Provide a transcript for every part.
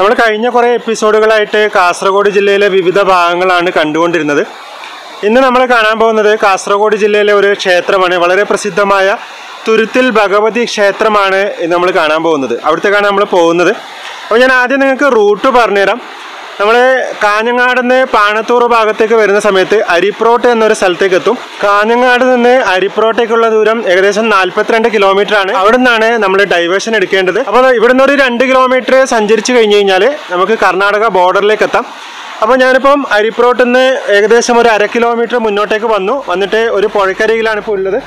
നമ്മൾ കഴിഞ്ഞ കുറേ എപ്പിസോഡുകളായിട്ട് കാസർഗോഡ് ജില്ലയിലെ വിവിധ ഭാഗങ്ങളാണ് കണ്ടുകൊണ്ടിരുന്നത് ഇന്ന് നമ്മൾ കാണാൻ പോകുന്നത് കാസർഗോഡ് ജില്ലയിലെ ഒരു ക്ഷേത്രമാണ് വളരെ പ്രസിദ്ധമായ തുരുത്തിൽ ഭഗവതി ക്ഷേത്രമാണ് ഇന്ന് നമ്മൾ കാണാൻ പോകുന്നത് അവിടത്തേക്കാണ് നമ്മൾ പോകുന്നത് അപ്പോൾ ഞാൻ ആദ്യം നിങ്ങൾക്ക് റൂട്ട് പറഞ്ഞുതരാം നമ്മൾ കാഞ്ഞങ്ങാട് നിന്ന് പാണത്തൂർ ഭാഗത്തേക്ക് വരുന്ന സമയത്ത് അരിപ്രോട്ട് എന്നൊരു സ്ഥലത്തേക്ക് എത്തും കാഞ്ഞങ്ങാട് നിന്ന് അരിപ്രോട്ടേക്കുള്ള ദൂരം ഏകദേശം നാൽപ്പത്തിരണ്ട് കിലോമീറ്റർ ആണ് അവിടെ നിന്നാണ് നമ്മൾ ഡൈവേഷൻ എടുക്കേണ്ടത് അപ്പോൾ ഇവിടുന്ന് ഒരു രണ്ട് കിലോമീറ്റർ സഞ്ചരിച്ച് കഴിഞ്ഞ് കഴിഞ്ഞാൽ നമുക്ക് കർണാടക ബോർഡറിലേക്ക് എത്താം അപ്പോൾ ഞാനിപ്പം അരിപ്രോട്ടിൽ നിന്ന് ഏകദേശം ഒരു അര കിലോമീറ്റർ മുന്നോട്ടേക്ക് വന്നു വന്നിട്ട് ഒരു പുഴക്കരയിലാണ് ഇപ്പോൾ ഉള്ളത്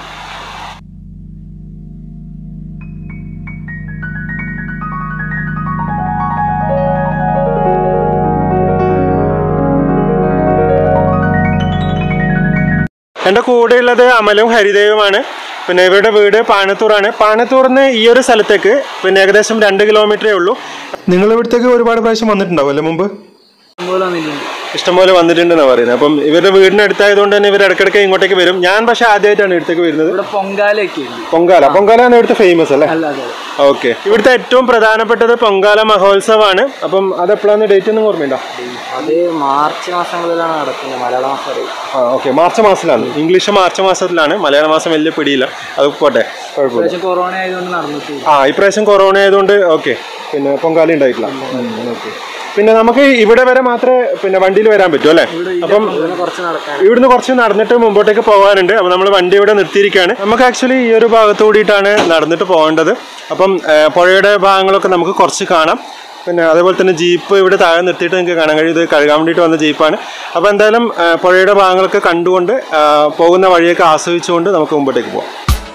എൻ്റെ കൂടെയുള്ളത് അമലും ഹരിദേവുമാണ് പിന്നെ ഇവരുടെ വീട് പാണത്തൂറാണ് പാണത്തൂറിന്ന് ഈ ഒരു സ്ഥലത്തേക്ക് പിന്നെ ഏകദേശം രണ്ട് കിലോമീറ്ററേ ഉള്ളൂ നിങ്ങൾ ഇവിടത്തേക്ക് ഒരുപാട് പ്രാവശ്യം വന്നിട്ടുണ്ടാവും അല്ലേ മുമ്പ് പോലെ വന്നിട്ടുണ്ട് ഇഷ്ടംപോലെ വന്നിട്ടുണ്ടെന്നാണ് പറയുന്നത് അപ്പം ഇവരുടെ വീടിന് അടുത്തായതുകൊണ്ട് തന്നെ ഇവർ ഇടയ്ക്കിടയ്ക്ക് ഇങ്ങോട്ടേക്ക് വരും ഞാൻ പക്ഷെ ആദ്യമായിട്ടാണ് ഇവിടത്തേക്ക് വരുന്നത് ഇവിടെ പൊങ്കാലയൊക്കെ ഉണ്ട് പൊങ്കാല പൊങ്കാലാണ് ഇവിടുത്തെ ഫേമസ് അല്ലേ അല്ല അതെ ഓക്കെ ഇവിടുത്തെ ഏറ്റവും പ്രധാനപ്പെട്ടത് പൊങ്കാല മഹോത്സവമാണ് അപ്പം അത് എപ്പോഴാണ് ഡേറ്റ് ഒന്നും ഓർമ്മയുണ്ടോ അത് മാർച്ച് മാസം മുതലാണ് നടക്കുന്നത് മലയാള മാസം അറിയും ആ ഓക്കെ മാർച്ച് മാസത്തിലാണ് ഇംഗ്ലീഷ് മാർച്ച് മാസത്തിലാണ് മലയാള മാസം വലിയ പിടിയില്ല അത് പോട്ടെ കുഴപ്പമില്ല പക്ഷെ കൊറോണ ആയതുകൊണ്ട് നടന്നിട്ടില്ല ആ ഇപ്രാവശ്യം കൊറോണ ആയതുകൊണ്ട് ഓക്കെ പിന്നെ പൊങ്കാല ഉണ്ടായിട്ടില്ല ഓക്കെ പിന്നെ നമുക്ക് ഇവിടെ വരെ മാത്രമേ പിന്നെ വണ്ടിയിൽ വരാൻ പറ്റൂ അല്ലേ അപ്പം ഇതിന് കുറച്ച് നടക്കാൻ ഇവിടുന്ന് കുറച്ച് നടന്നിട്ട് മുമ്പോട്ടേക്ക് പോകാനുണ്ട് അപ്പോൾ നമ്മൾ വണ്ടി ഇവിടെ നിർത്തിയിരിക്കുകയാണ് നമുക്ക് ആക്ച്വലി ഈ ഒരു ഭാഗത്തു കൂടിയിട്ടാണ് നടന്നിട്ട് പോകേണ്ടത് അപ്പം ആ, പുഴയുടെ ഭാഗങ്ങളൊക്കെ നമുക്ക് കുറച്ച് കാണാം പിന്നെ അതേപോലെ തന്നെ ജീപ്പ് ഇവിടെ താഴെ നിർത്തിയിട്ട് നിങ്ങൾക്ക് കാണാൻ കഴിയും ഇത് കഴുകാൻ വേണ്ടിയിട്ട് വന്ന ജീപ്പാണ് അപ്പോൾ എന്തായാലും ആ, പുഴയുടെ ഭാഗങ്ങളൊക്കെ കണ്ടുകൊണ്ട് ആ, പോകുന്ന വഴിയൊക്കെ ആസ്വദിച്ചുകൊണ്ട് നമുക്ക് മുമ്പോട്ടേക്ക് പോകാം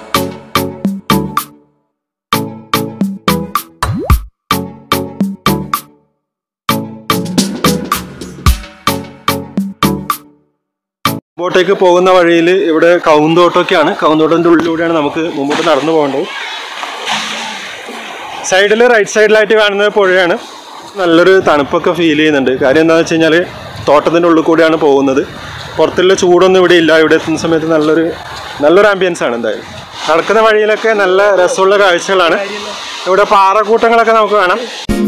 മുമ്പോട്ടേക്ക് പോകുന്ന വഴിയിൽ ഇവിടെ കൗന്തോട്ടമൊക്കെയാണ് കൗന്തോട്ടത്തിൻ്റെ ഉള്ളിലൂടെയാണ് നമുക്ക് മുമ്പോട്ട് നടന്നു പോകേണ്ടത് സൈഡിൽ റൈറ്റ് സൈഡിലായിട്ട് കാണുന്നത് പുഴയാണ് നല്ലൊരു തണുപ്പൊക്കെ ഫീൽ ചെയ്യുന്നുണ്ട് കാര്യം എന്താണെന്ന് വെച്ച് കഴിഞ്ഞാൽ തോട്ടത്തിൻ്റെ ഉള്ളിൽ കൂടിയാണ് പോകുന്നത് പുറത്തുള്ള ചൂടൊന്നും ഇവിടെ ഇല്ല ഇവിടെ എത്തുന്ന സമയത്ത് നല്ലൊരു നല്ലൊരു ആംബിയൻസ് ആണ് എന്തായാലും നടക്കുന്ന വഴിയിലൊക്കെ നല്ല രസമുള്ള കാഴ്ചകളാണ് ഇവിടെ പാറക്കൂട്ടങ്ങളൊക്കെ നമുക്ക് കാണാം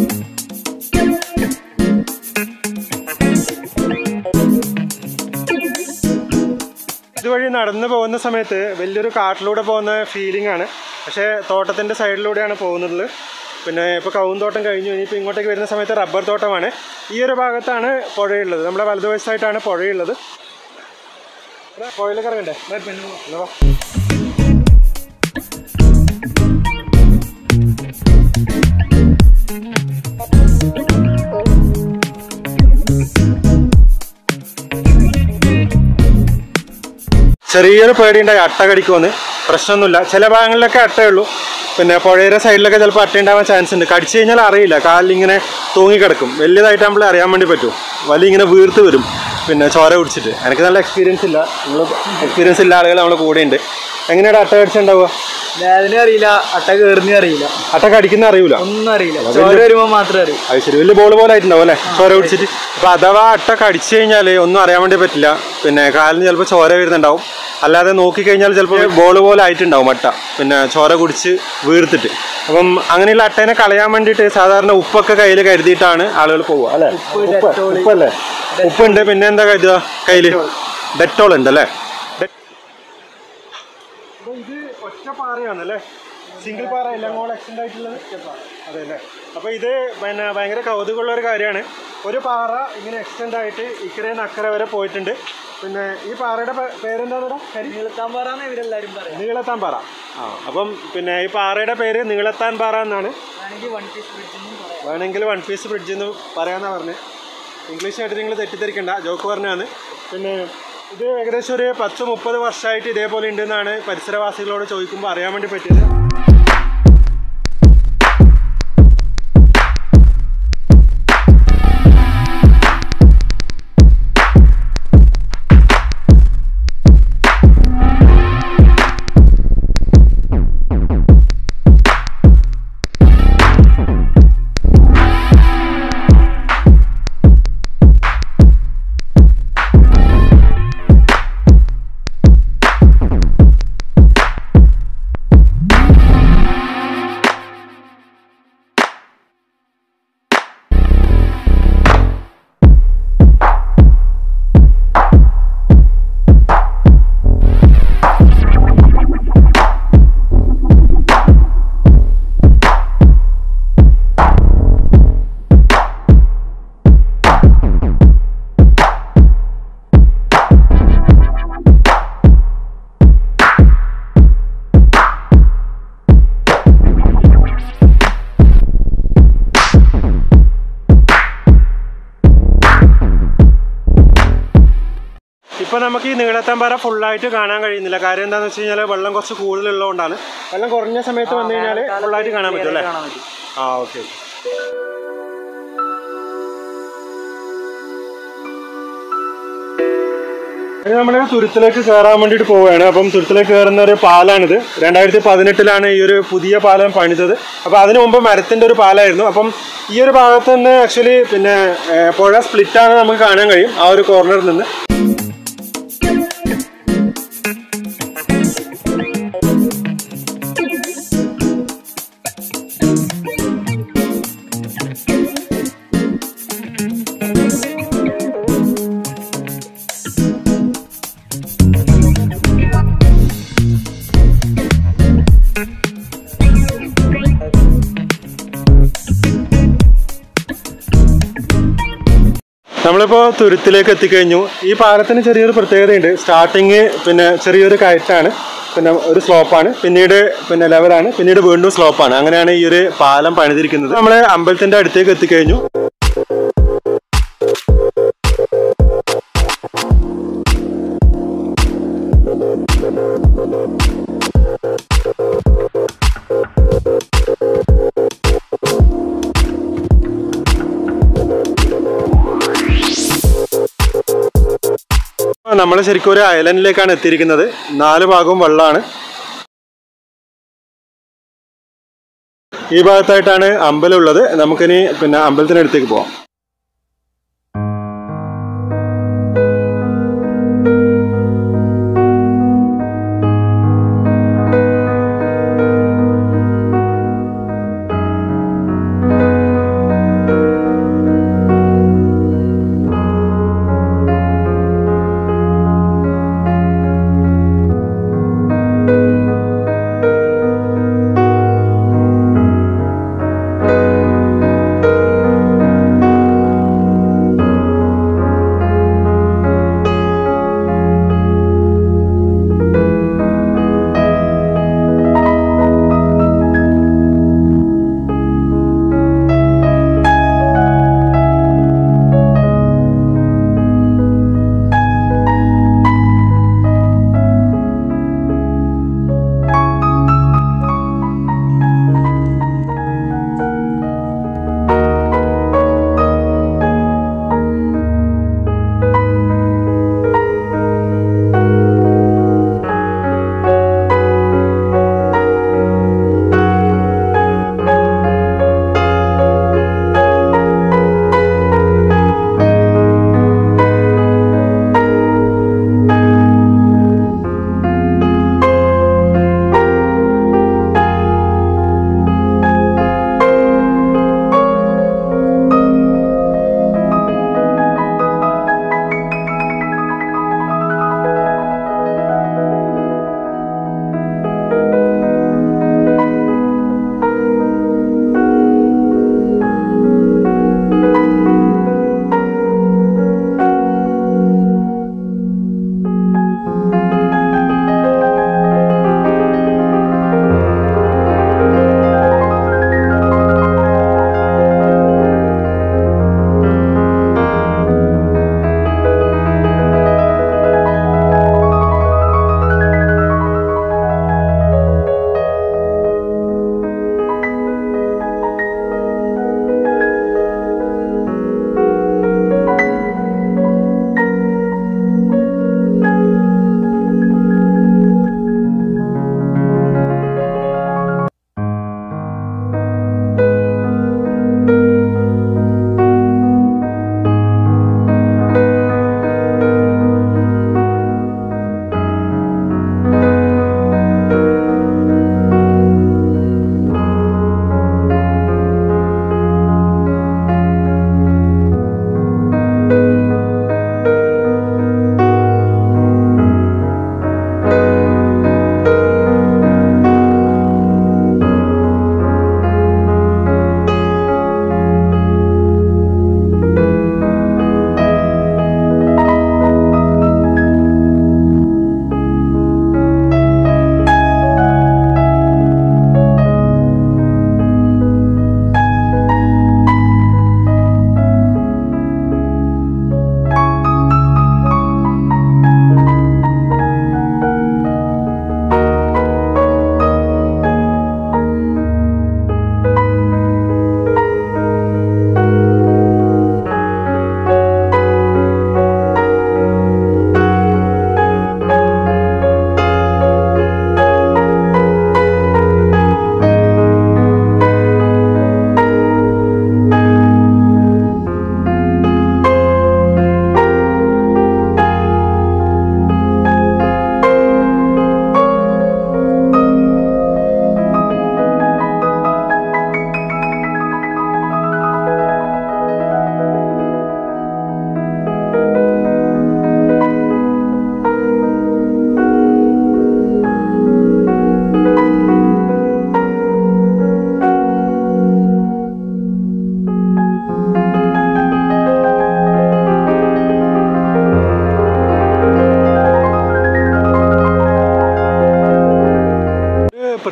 ഇതുവഴി നടന്നു പോകുന്ന സമയത്ത് വലിയൊരു കാട്ടിലൂടെ പോകുന്ന ഫീലിംഗ് ആണ് പക്ഷേ തോട്ടത്തിൻ്റെ സൈഡിലൂടെയാണ് പോകുന്നത് പിന്നെ ഇപ്പോൾ കവുന്തോട്ടം കഴിഞ്ഞു ഇനിയിപ്പോൾ ഇങ്ങോട്ടേക്ക് വരുന്ന സമയത്ത് റബ്ബർ തോട്ടമാണ് ഈ ഒരു ഭാഗത്താണ് പുഴയുള്ളത് നമ്മുടെ വലതുവശത്തായിട്ടാണ് പുഴയുള്ളത് ഇവിടെ പുഴയിലേക്ക് ഇറങ്ങണ്ടേ എന്നാ വാ. ചെറിയൊരു പേടിയുണ്ടായി അട്ട കടിക്കുമെന്ന് പ്രശ്നമൊന്നുമില്ല ചില ഭാഗങ്ങളിലൊക്കെ അട്ടയുള്ളൂ പിന്നെ പുഴയുടെ സൈഡിലൊക്കെ ചിലപ്പോൾ അട്ട ഉണ്ടാവാൻ ചാൻസ് ഉണ്ട് കടിച്ചു കഴിഞ്ഞാൽ അറിയില്ല കാലിലിങ്ങനെ തൂങ്ങിക്കിടക്കും വലിയതായിട്ട് നമ്മൾ അറിയാൻ വേണ്ടി പറ്റും വലി ഇങ്ങനെ വീർത്ത് വരും പിന്നെ ചോര കുടിച്ചിട്ട് എനിക്ക് നല്ല എക്സ്പീരിയൻസ് ഇല്ല നമ്മൾ എക്സ്പീരിയൻസ് ഇല്ല ആളുകൾ നമ്മുടെ കൂടെ ഉണ്ട് എങ്ങനെയാണ് അട്ട കടിച്ചുണ്ടാവുക വേദന അറിയില്ല അട്ട കയറുന്ന അറിയില്ല അട്ട കടിക്കുന്ന അറിയൂല ഒന്നും അറിയില്ല ചോര വരുമ്പോ മാത്രമേ അറിയൂ അത് ശരി വലിയ ബോൾ പോലെ ആയിട്ടുണ്ടാവും അല്ലേ ചോര കുടിച്ചിട്ട് അപ്പൊ അഥവാ അട്ട കടിച്ചു കഴിഞ്ഞാൽ ഒന്നും അറിയാൻ വേണ്ടി പറ്റില്ല പിന്നെ കാലിന് ചിലപ്പോൾ ചോര വരുന്നുണ്ടാവും അല്ലാതെ നോക്കിക്കഴിഞ്ഞാൽ ചിലപ്പോൾ ബോൾ പോലെ ആയിട്ടുണ്ടാവും അട്ട പിന്നെ ചോര കുടിച്ച് വീർത്തിട്ട് അപ്പം അങ്ങനെയുള്ള അട്ടേനെ കളയാൻ വേണ്ടിയിട്ട് സാധാരണ ഉപ്പൊക്കെ കയ്യിൽ കരുതിയിട്ടാണ് ആളുകൾ പോവുക അല്ലേ ഉപ്പ് ഉപ്പല്ലേ ഉപ്പുണ്ട് പിന്നെ എന്താ കരുതുക കയ്യിൽ ഡെറ്റോൾ ഉണ്ട് അല്ലേ ഇത് ഒറ്റ പാറയാണല്ലേ സിംഗിൾ പാറ എല്ലാം കൂടെ എക്സ്റ്റെൻഡ് ആയിട്ടുള്ളത് അതെ അല്ലേ അപ്പോൾ ഇത് പിന്നെ ഭയങ്കര കൗതുകമുള്ള ഒരു കാര്യമാണ് ഒരു പാറ ഇങ്ങനെ എക്സ്റ്റെൻഡ് ആയിട്ട് ഇക്കരെ നിന്ന് അക്കരെ വരെ പോയിട്ടുണ്ട് പിന്നെ ഈ പാറയുടെ പേ- പേരെന്താണെടാ കരി നീളത്താൻ പാറാന്ന് ഇവരെല്ലാരും പറയാം നീളത്താൻ പാറ ആ അപ്പം പിന്നെ ഈ പാറയുടെ പേര് നീളത്താൻ പാറ എന്നാണ് വേണമെങ്കിൽ വൺ പീസ് ബ്രിഡ്ജെന്നും പറയാം വേണമെങ്കിൽ വൺ പീസ് ബ്രിഡ്ജ് എന്ന് പറയാന്നാ പറഞ്ഞത് ഇംഗ്ലീഷ് ആയിട്ട് നിങ്ങൾ തെറ്റിദ്ധരിക്കണ്ട ജോക്ക് പറഞ്ഞാണ് പിന്നെ ഇത് ഏകദേശം ഒരു പത്ത് മുപ്പത് വർഷമായിട്ട് ഇതേപോലെ ഉണ്ടെന്നാണ് പരിസരവാസികളോട് ചോദിക്കുമ്പോൾ അറിയാൻ വേണ്ടി പറ്റിയത് ഇപ്പോൾ നമുക്ക് ഈ നീളത്തമ്പാറ ഫുള്ളായിട്ട് കാണാൻ കഴിയുന്നില്ല കാര്യം എന്താണെന്ന് വെച്ച് കഴിഞ്ഞാൽ വെള്ളം കുറച്ച് കൂടുതലുള്ളതുകൊണ്ടാണ് വെള്ളം കുറഞ്ഞ സമയത്ത് വന്നു കഴിഞ്ഞാൽ ഫുള്ളായിട്ട് കാണാൻ പറ്റും അല്ലേ കാണാൻ പറ്റും ആ ഓക്കെ ഇനി നമ്മൾ തുരുത്തിലേക്ക് കയറാൻ വേണ്ടിയിട്ട് പോവുകയാണ് അപ്പം തുരുത്തിലേക്ക് കയറുന്ന ഒരു പാലാണിത് രണ്ടായിരത്തി പതിനെട്ടിലാണ് ഈ ഒരു പുതിയ പാലം പണിതത് അപ്പോൾ അതിനു മുമ്പ് മരത്തിൻ്റെ ഒരു പാലമായിരുന്നു അപ്പം ഈ ഒരു ഭാഗത്ത് നിന്ന് ആക്ച്വലി പിന്നെ ഏഹ്, പുഴ സ്പ്ലിറ്റാണ് നമുക്ക് കാണാൻ കഴിയും ആ ഒരു കോർണറിൽ നിന്ന് നമ്മളിപ്പോൾ തുരുത്തിലേക്ക് എത്തിക്കഴിഞ്ഞു ഈ പാലത്തിന് ചെറിയൊരു പ്രത്യേകതയുണ്ട് സ്റ്റാർട്ടിങ് പിന്നെ ചെറിയൊരു കയറ്റാണ് പിന്നെ ഒരു സ്ലോപ്പാണ് പിന്നീട് പിന്നെ ലെവലാണ് പിന്നീട് വീണ്ടും സ്ലോപ്പാണ് അങ്ങനെയാണ് ഈ ഒരു പാലം പണിതിരിക്കുന്നത് നമ്മൾ അമ്പലത്തിന്റെ അടുത്തേക്ക് എത്തിക്കഴിഞ്ഞു നമ്മൾ ശരിക്കും ഒരു ഐലൻഡിലേക്കാണ് എത്തിയിരിക്കുന്നത് നാല് ഭാഗവും വെള്ളമാണ് ഈ ഭാഗത്തായിട്ടാണ് അമ്പലം ഉള്ളത് നമുക്കിനി പിന്നെ അമ്പലത്തിനടുത്തേക്ക് പോവാം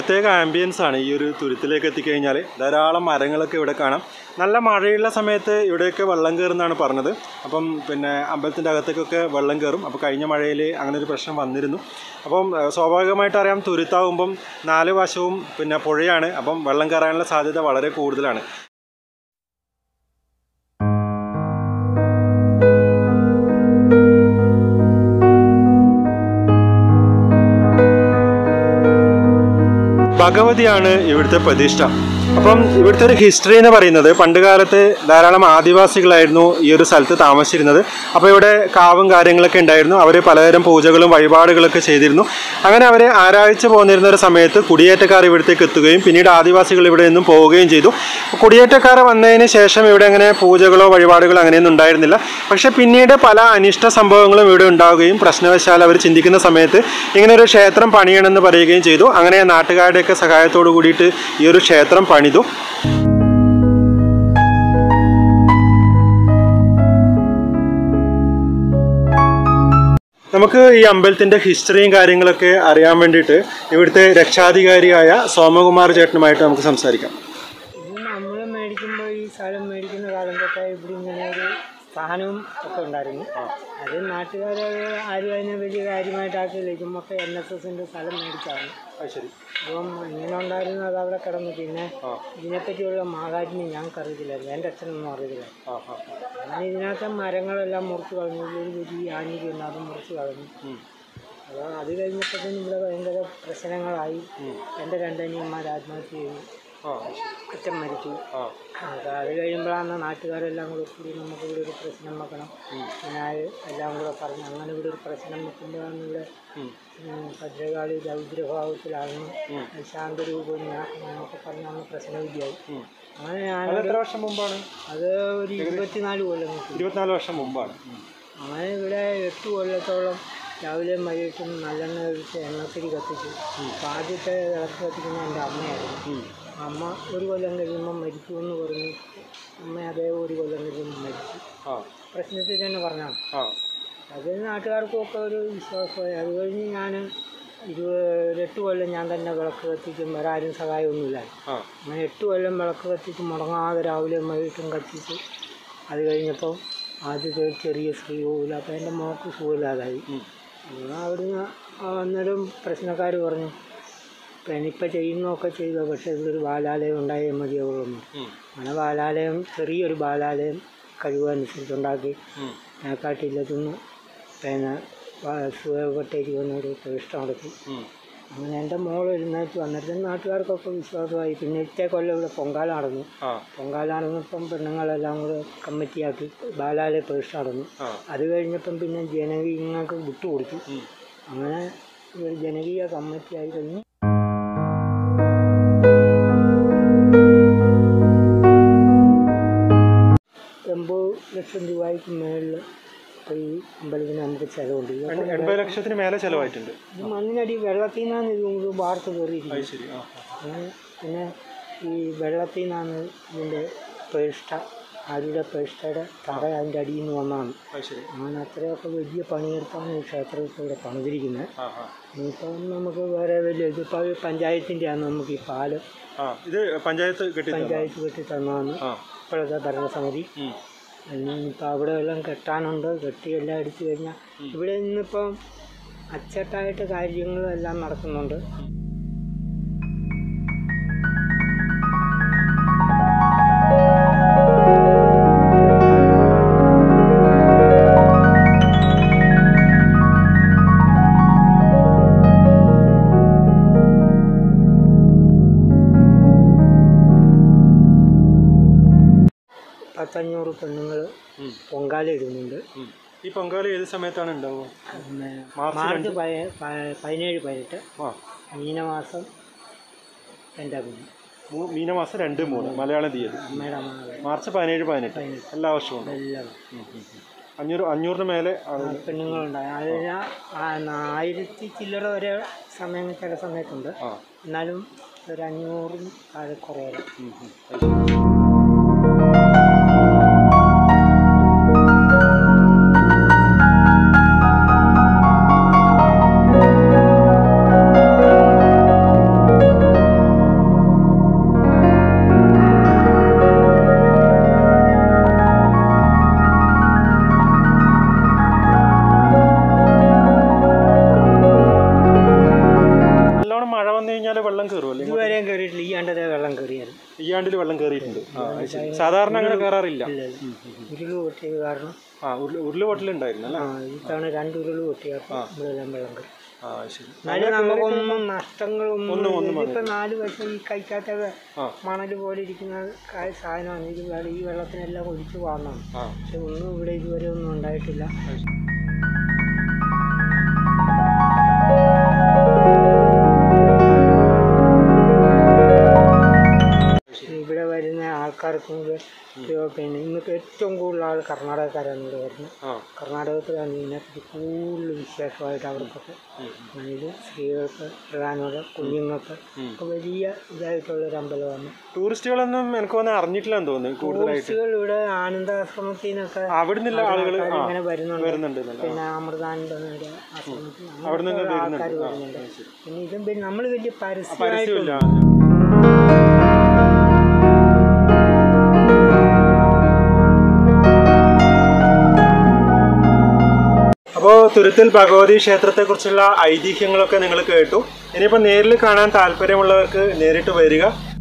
പ്രത്യേക ആംബിയൻസ് ആണ് ഈ ഒരു തുരുത്തിലേക്ക് എത്തിക്കഴിഞ്ഞാൽ ധാരാളം മരങ്ങളൊക്കെ ഇവിടെ കാണാം നല്ല മഴയുള്ള സമയത്ത് ഇവിടെയൊക്കെ വെള്ളം കയറുന്നതാണ് പറഞ്ഞത് അപ്പം പിന്നെ അമ്പലത്തിൻ്റെ അകത്തേക്കൊക്കെ വെള്ളം കയറും അപ്പോൾ കഴിഞ്ഞ മഴയിൽ അങ്ങനെ ഒരു പ്രശ്നം വന്നിരുന്നു അപ്പം ഏഹ്, സ്വാഭാവികമായിട്ട് അറിയാം തുരുത്താവുമ്പം നാല് വശവും പിന്നെ പുഴയാണ് അപ്പം വെള്ളം കയറാനുള്ള സാധ്യത വളരെ കൂടുതലാണ് ഭഗവതിയാണ് ഇവിടുത്തെ പ്രതിഷ്ഠ അപ്പം ഇവിടുത്തെ ഒരു ഹിസ്റ്ററി എന്ന് പറയുന്നത് പണ്ട് കാലത്ത് ധാരാളം ആദിവാസികളായിരുന്നു ഈ ഒരു സ്ഥലത്ത് താമസിച്ചിരുന്നത് അപ്പോൾ ഇവിടെ കാവും കാര്യങ്ങളൊക്കെ ഉണ്ടായിരുന്നു അവർ പലതരം പൂജകളും വഴിപാടുകളൊക്കെ ചെയ്തിരുന്നു അങ്ങനെ അവർ ആരാഴ്ച പോന്നിരുന്ന ഒരു സമയത്ത് കുടിയേറ്റക്കാർ ഇവിടത്തേക്ക് എത്തുകയും പിന്നീട് ആദിവാസികൾ ഇവിടെ നിന്നും പോവുകയും ചെയ്തു കുടിയേറ്റക്കാർ വന്നതിന് ശേഷം ഇവിടെ അങ്ങനെ പൂജകളോ വഴിപാടുകളോ അങ്ങനെയൊന്നും ഉണ്ടായിരുന്നില്ല പക്ഷേ പിന്നീട് പല അനിഷ്ട സംഭവങ്ങളും ഇവിടെ ഉണ്ടാവുകയും പ്രശ്നവശാൽ അവർ ചിന്തിക്കുന്ന സമയത്ത് ഇങ്ങനെ ഒരു ക്ഷേത്രം പണിയണമെന്ന് പറയുകയും ചെയ്തു അങ്ങനെ നാട്ടുകാരുടെയൊക്കെ സഹായത്തോടു കൂടിയിട്ട് ഈ ഒരു ക്ഷേത്രം പണിതു നമുക്ക് ഈ അമ്പലത്തിന്റെ ഹിസ്റ്ററിയും കാര്യങ്ങളൊക്കെ അറിയാൻ വേണ്ടിയിട്ട് ഇവിടുത്തെ രക്ഷാധികാരിയായ സോമകുമാർ ചേട്ടനുമായിട്ട് നമുക്ക് സംസാരിക്കാം ഇത് നമ്മൾ മേടിക്കുമ്പോൾ ഈ സ്ഥലം മേടിക്കുന്ന കാലം തൊട്ടേ ഇവിടെ ഇങ്ങനെ ഒരു സ്ഥാനവും ഒക്കെ ഉണ്ടായിരുന്നു അത് നാട്ടുകാർ ആരും അതിനെ വലിയ കാര്യമായിട്ടാക്കിയില്ല ഇതുമൊക്കെ എൻ എസ് എസിൻ്റെ സ്ഥലം മേടിച്ചാണ് ശരി അപ്പം ഇങ്ങനെ ഉണ്ടായിരുന്നു അത് അവിടെ കിടന്നു പിന്നെ ഇതിനെപ്പറ്റിയുള്ള മാഹാത്മ്യം ഞങ്ങൾക്ക് അറിയത്തില്ലായിരുന്നു എൻ്റെ അച്ഛനൊന്നും അറിയത്തില്ല അങ്ങനെ ഇതിനകത്തെ മരങ്ങളെല്ലാം മുറിച്ച് കളഞ്ഞു ഒരു വലിയ ആഞ്ഞിരി ഉണ്ട് അത് മുറിച്ച് കളഞ്ഞു അപ്പോൾ അത് കഴിഞ്ഞപ്പോഴത്തേനും ഇവിടെ ഭയങ്കര പ്രശ്നങ്ങളായി എൻ്റെ രണ്ടനിയന്മാർ ആത്മഹത്യ ചെയ്തു അച്ഛൻ മരിച്ചു അപ്പോൾ അത് കഴിയുമ്പോഴാണ് നാട്ടുകാരെല്ലാം കൂടെ കൂടി നമുക്ക് ഇവിടെ ഒരു പ്രശ്നം വെക്കണം പിന്നെ അത് എല്ലാം കൂടെ പറഞ്ഞ് അങ്ങനെ ഇവിടെ ഒരു പ്രശ്നം വെക്കുമ്പോഴാണ് ഇവിടെ ഉം, ഭദ്രകാളി രൗദ്രഭാവത്തിലാണെന്ന് ശാന്തരൂപം ഞാൻ എന്നൊക്കെ പറഞ്ഞ് അന്ന് പ്രശ്നവിദ്യയായി അങ്ങനെ ഞാൻ എത്ര വർഷം മുമ്പാണ് അത് ഒരു ഇരുപത്തിനാല് കൊല്ലം കിട്ടി ഇരുപത്തിനാല് വർഷം മുമ്പാണ് അങ്ങനെ ഇവിടെ എട്ട് കൊല്ലത്തോളം രാവിലെയും വൈകിട്ടും നല്ലെണ്ണ ഒഴിച്ച് എണ്ണത്തിരി കത്തിച്ചു അപ്പോൾ ആദ്യത്തെ വിളക്ക് കത്തിക്കുന്ന എൻ്റെ അമ്മയായിരുന്നു അമ്മ ഒരു കൊല്ലം കഴിയുമ്പോൾ മരിക്കുമെന്ന് പറഞ്ഞു അമ്മ അതേ ഒരു കൊല്ലം കഴിയുമ്പോൾ മരിച്ചു ആ പ്രശ്നത്തിൽ തന്നെ പറഞ്ഞാണ് ആ അത് നാട്ടുകാർക്കും ഒക്കെ ഒരു വിശ്വാസമായി അത് കഴിഞ്ഞ് ഞാൻ ഇരുപത് എട്ട് കൊല്ലം ഞാൻ തന്നെ വിളക്ക് കത്തിക്കും വേറെ ആരും സഹായമൊന്നുമില്ല ആ അങ്ങനെ എട്ട് കൊല്ലം വിളക്ക് കത്തിച്ച് മുടങ്ങാതെ രാവിലെയും വൈകിട്ടും കത്തിച്ച് അത് കഴിഞ്ഞപ്പോൾ ആദ്യത്തെ ഒരു ചെറിയ സുഖമില്ല അപ്പോൾ എൻ്റെ മോക്ക് സുഖമില്ലാതായി അപ്പോൾ അവിടുന്ന് അന്നേരം പ്രശ്നക്കാർ പറഞ്ഞു ഇപ്പം ചെയ്യുന്നതൊക്കെ ചെയ്തു പക്ഷേ ഇവിടെ ഒരു ബാലാലയം ഉണ്ടായാൽ മതിയാവുള്ളൂ അങ്ങനെ ബാലാലയം ചെറിയൊരു ബാലാലയം കഴിവനുസരിച്ചുണ്ടാക്കി കാട്ടില്ലത്തുനിന്ന് പിന്നെ സുഖപ്പെട്ടേക്ക് വന്നൊരു പ്രതിഷ്ഠ നടത്തി അങ്ങനെ എൻ്റെ മോൾ എഴുന്നേറ്റ് വന്നിട്ട് നാട്ടുകാർക്കൊക്കെ വിശ്വാസമായി പിന്നെ ഇറ്റേ കൊല്ലം ഇവിടെ പൊങ്കാല നടന്നു ആ പൊങ്കാല നടന്നപ്പം പെണ്ണുങ്ങളെല്ലാം കൂടെ കമ്മിറ്റിയാക്കി ബാലാലയ പ്രതിഷ്ഠ നടന്നു ആ. അത് കഴിഞ്ഞപ്പം പിന്നെ ജനകീയങ്ങൾക്ക് വിട്ടുകൊടുത്തു അങ്ങനെ ഒരു ജനകീയ കമ്മിറ്റിയായി കഴിഞ്ഞു എൺപത് ലക്ഷം രൂപയ്ക്ക് മേളിൽ ഈ അമ്പലത്തിന് നമുക്ക് ചിലവുണ്ട് ഇത് എൺ- എൺപത് ലക്ഷത്തിന് മേലെ ചെലവായിട്ടുണ്ട് ഇത് മണ്ണിനടി വെള്ളത്തിൽ നിന്നാണ് ഇത് കൊണ്ട് വാർത്ത കയറിയിരിക്കുന്നത് അത് ശരി ആ അങ്ങനെ പിന്നെ ഈ വെള്ളത്തിൽ നിന്നാണ് ഇതിൻ്റെ പ്രതിഷ്ഠ ആരുടെ പ്രതിഷ്ഠയുടെ തറ അതിൻ്റെ അടിയിൽ നിന്ന് വന്നതാണ് അത് ശരി അങ്ങനെ അത്രയൊക്കെ വലിയ പണിയെടുത്താണ് ഈ ക്ഷേത്രത്തിൽ ഇവിടെ പണിതിരിക്കുന്നത് ആ ആ ഇനിയിപ്പം നമുക്ക് വേറെ വലിയ ഇതിപ്പോൾ പഞ്ചായത്തിൻ്റെ ആണ് നമുക്ക് ഈ പാലം ആ ഇത് പഞ്ചായത്ത് കെട്ടി പഞ്ചായത്ത് കെട്ടി തന്നതാണ് ആ ഇപ്പോഴത്തെ ഭരണസമിതി ഉം. ഇനിയിപ്പോൾ അവിടെ എല്ലാം കെട്ടാനുണ്ട് കെട്ടി എല്ലാം അടിച്ചു കഴിഞ്ഞാൽ ഇവിടെ ഇന്നിപ്പം അച്ചട്ടായിട്ട് കാര്യങ്ങളും എല്ലാം നടക്കുന്നുണ്ട് പത്തഞ്ഞൂറ് പെണ്ണുങ്ങൾ ഉം. പൊങ്കാല ഇടുന്നുണ്ട് ഉം. ഈ പൊങ്കാല ഏത് സമയത്താണ് ഉണ്ടാവുക പിന്നെ മാർച്ച് മാർച്ച് പയ- പ- പതിനേഴ് പതിനെട്ട് ആ മീനമാസം എൻ്റെ കുഞ്ഞ് മൂ- മീനമാസം രണ്ട് മൂന്ന് മലയാളം തീയതി അമ്മയുടെ അമ്മ മാർച്ച് പതിനേഴ് പതിനെട്ട് എല്ലാ വർഷവും ഉണ്ട് എല്ലാം അഞ്ഞൂറ് അഞ്ഞൂറിന് മേലെ ആളുകൾ പെണ്ണുങ്ങളുണ്ടായി അതിന് ആ- ആയിരത്തി ചില്ലറ വരെ സമയം ചില സമയത്തുണ്ട് ആ എന്നാലും ഒരു അഞ്ഞൂറും താഴെ കുറയാതെ ഉം, ഉം. അത് ശരി. പെയ്യാണ്ടിൽ വെള്ളം കയറിയിട്ടുണ്ട് ആ അത് ശരി സാധാരണ അങ്ങനെ കയറാറില്ല ഉരുള് പൊട്ടിയത് കാരണം ആ ഉരുള് ഉരുള് പൊട്ടലുണ്ടായിരുന്നു അല്ലേ ആ ഈ തവണ രണ്ട് ഉരുള് പൊട്ടിയപ്പോൾ ഇവിടെ എല്ലാം വെള്ളം കയറി ആ അത് ശരി എന്നാലും നമുക്കൊന്നും നഷ്ടങ്ങളൊന്നും ഇതിപ്പോ നാല് വർഷം ഈ കഴിക്കാത്ത ആ. മണൽ പോലെ ഇരിക്കുന്ന കാ- സാധനമാണ് ഇത് വെള്ളം- ഈ വെള്ളത്തിനെല്ലാം ഒഴിച്ചു പോകണം ആ പക്ഷെ ഒന്നും ഇവിടെ ഇതുവരെ ഒന്നും ഉണ്ടായിട്ടില്ല ഇവിടെ വരുന്ന ആൾക്കാർക്കും ഇത് പിന്നെ ഇന്നത്തെ ഏറ്റവും കൂടുതൽ ആൾ കർണാടകക്കാരാണ് ഇവിടെ വരുന്നത് ആ കർണാടകത്തിലാണ് ഇതിനകത്ത് കൂടുതൽ വിശേഷമായിട്ട് അവർക്കൊക്കെ ഇത് സ്ത്രീകൾക്ക് പ്രധാനമുള്ള കുഞ്ഞുങ്ങൾക്ക് ഒക്കെ വലിയ ഇതായിട്ടുള്ള ഒരു അമ്പലമാണ് ടൂറിസ്റ്റുകളൊന്നും എനിക്ക് തോന്നുന്നു അറിഞ്ഞിട്ടില്ലെന്ന് തോന്നുന്നു കൂടുതലായിട്ട് ടൂറിസ്റ്റുകൾ ഇവിടെ ആനന്ദാശ്രമത്തിൽ നിന്നൊക്കെ അവിടുന്നുള്ള ആളുകൾ ആൾക്കാർ ഇങ്ങനെ വരുന്നുണ്ട് വരുന്നുണ്ട് എന്നല്ല. പിന്നെ അമൃതാനന്ദയുടെ ആശ്രമത്തിൽ അവിടെ നിന്ന് അങ്ങനെയൊക്കെ വരുന്നുണ്ട്. ആൾക്കാർ ആ, വരുന്നുണ്ട് ആ, ശരി. പിന്നെ ഇതും പിന്നെ നമ്മൾ വലിയ പരസ്യമായിട്ട് പരസ്യമില്ല അപ്പോൾ തുരുത്തിൽ ഭഗവതി ക്ഷേത്രത്തെക്കുറിച്ചുള്ള ഐതിഹ്യങ്ങളൊക്കെ നിങ്ങൾ കേട്ടു ഇനിയിപ്പോൾ നേരിൽ കാണാൻ താല്പര്യമുള്ളവർക്ക് നേരിട്ട് വരിക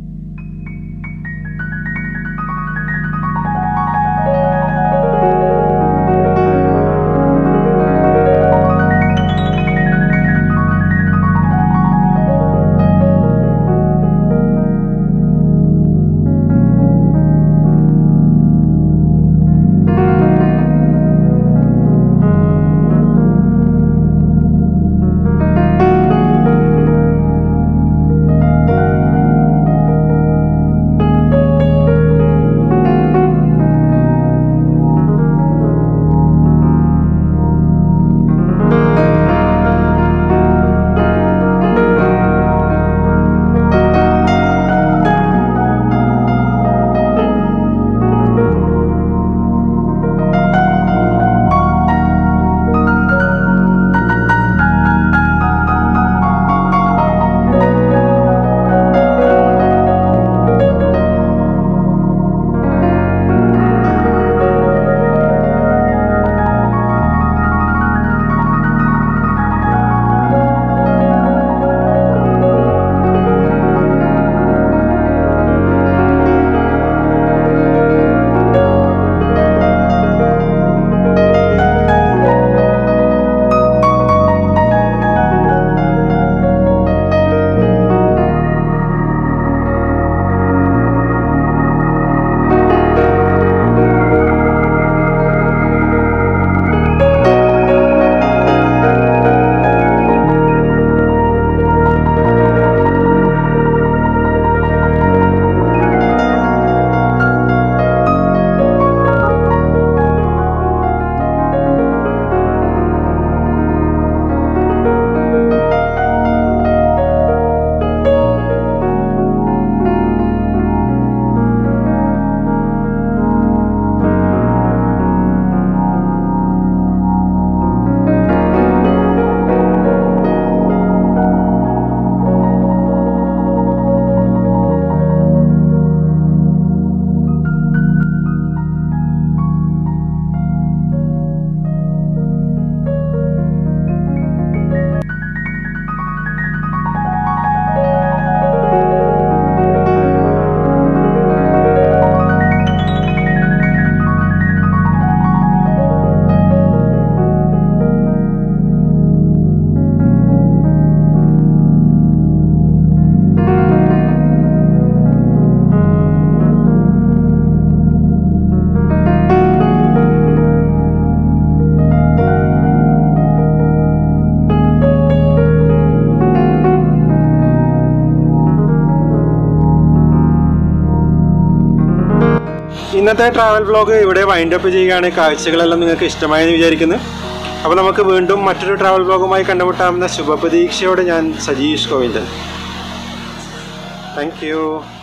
ഇന്നത്തെ ട്രാവൽ വ്ലോഗ് ഇവിടെ വൈൻഡ് അപ്പ് ചെയ്യുകയാണ് കാഴ്ചകളെല്ലാം നിങ്ങൾക്ക് ഇഷ്ടമായെന്ന് വിചാരിക്കുന്നു അപ്പോൾ നമുക്ക് വീണ്ടും മറ്റൊരു ട്രാവൽ വ്ലോഗുമായി കണ്ടുമുട്ടാമെന്ന ശുഭപ്രതീക്ഷയോടെ ഞാൻ സജീഷ് ഗോവിന്ദൻ താങ്ക് യു